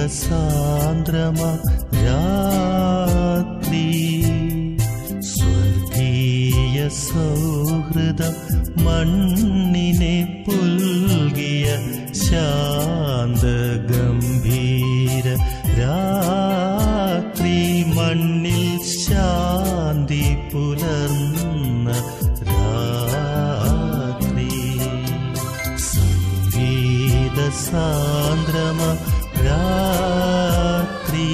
സാന്ദ്രമ രാത്രി സ്വർഗീയ സൗഹൃദം മണ്ണിനെ പുൽകിയ ശാന്ത ഗംഭീര രാത്രി മണ്ണിൽ ശാന്തി പുലർന്ന രാത്രി സംഗീത സാന്ദ്രമ രാത്രി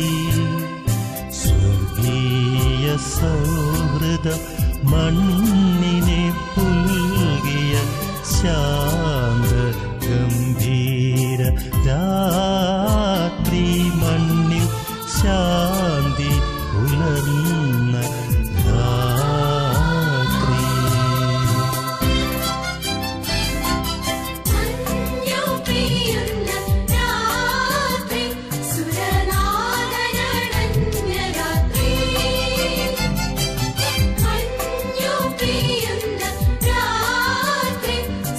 സ്വർഗീയ സൗഹൃദം മണ്ണിനെ പുൽകിയ ശാന്ത ഗംഭീര രാത്രി മണ്ണിൽ ശാന്തി പുലർന്ന രാത്രി മഞ്ഞു പെയ്യുന്ന രാത്രി സുരനാദനടഞ്ഞ രാത്രി മഞ്ഞു പെയ്യുന്ന രാത്രി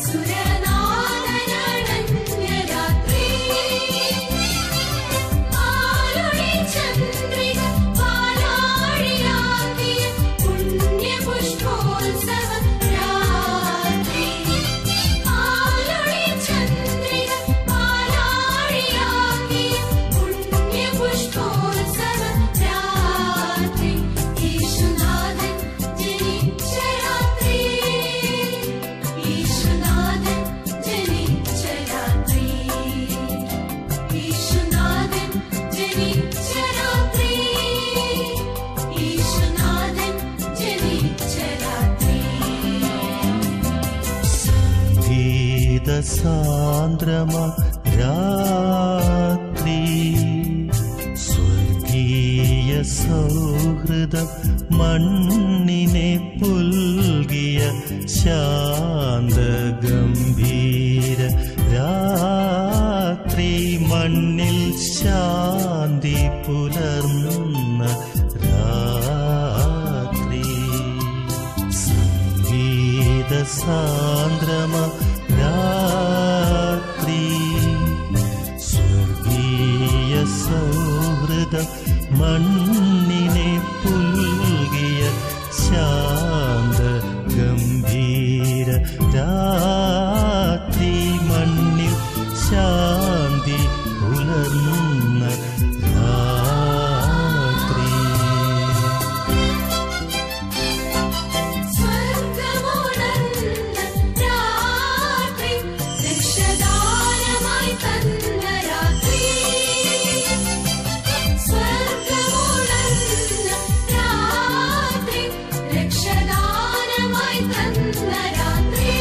സുരനാദനടഞ്ഞ രാത്രി ആലുടി ചന്ദ്രിക പാലാഴിയാക്കിയ പുണ്യപുഷ്പോത്സവ രാത്രി ആലുടി ചന്ദ്രിക പാലാഴിയാക്കിയ പുണ്യപുഷ്പോത്സവ രാത്രി യേശുനാഥൻ ജനിച്ച രാത്രി യേശുനാഥൻ ജനിച്ച രാത്രി യേശുനാഥൻ ജനിച്ച രാത്രി യേശുനാഥൻ ജനിച്ച രാത്രി സംഗീത സാന്ദ്രമ രാത്രി സ്വർഗീയ സൗഹൃദം മണ്ണിനെ പുൽകിയ ശാന്ത ഗംഭീര രാത്രി മണ്ണിൽ ശാന്തി പുലർന്ന രാത്രി സംഗീത സാന്ദ്രമ രാത്രി സ്വർഗീയ സൗഹൃദം മണ്ണിനെ പുൽകിയ ശാന്ത ഗംഭീര രാത്രി മണ്ണിൽ ശാന്തി പുലർന്ന രാത്രി സ്വർഗമുണർന്ന രാത്രി രക്ഷദാനമായി തന്ന രാത്രി സ്വർഗമുണർന്ന രാത്രി രക്ഷദാനമായി തന്ന രാത്രി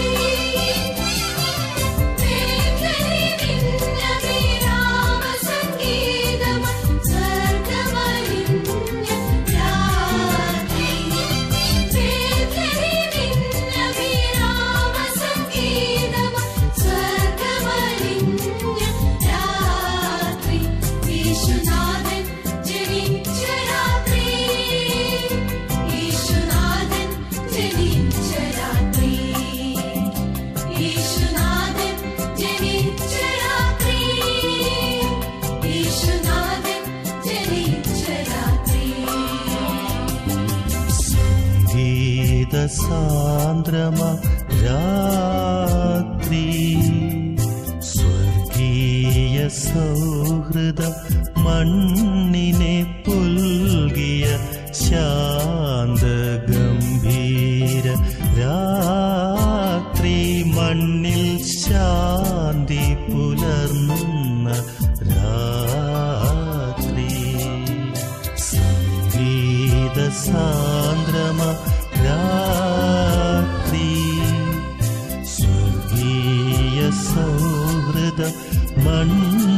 മേഘനി നിന്ന വിരാമസംഗീതം സ്വർഗമലിഞ്ഞ രാത്രി മേഘനി നിന്ന വിരാമസംഗീതം സ്വർഗമലിഞ്ഞ രാത്രി യേശുനാഥൻ ജനിച്ച രാത്രി യേശുനാഥൻ ജനിച്ച രാത്രി യേശുനാഥൻ ജനിച്ച രാത്രി യേശുനാഥൻ ജനിച്ച രാത്രി സംഗീത സാന്ദ്രമ രാത്രി സ്വർഗീയ സൗഹൃദം മണ്ണിനെ പുൽകിയ ശാന്ത ഗംഭീര രാത്രി മണ്ണിൽ ശാന്തി പുലർന്ന രാത്രി സംഗീത സാന്ദ്രമ രാത്രി സ്വർഗീയ സൗഹൃദം മണ്ണിൽ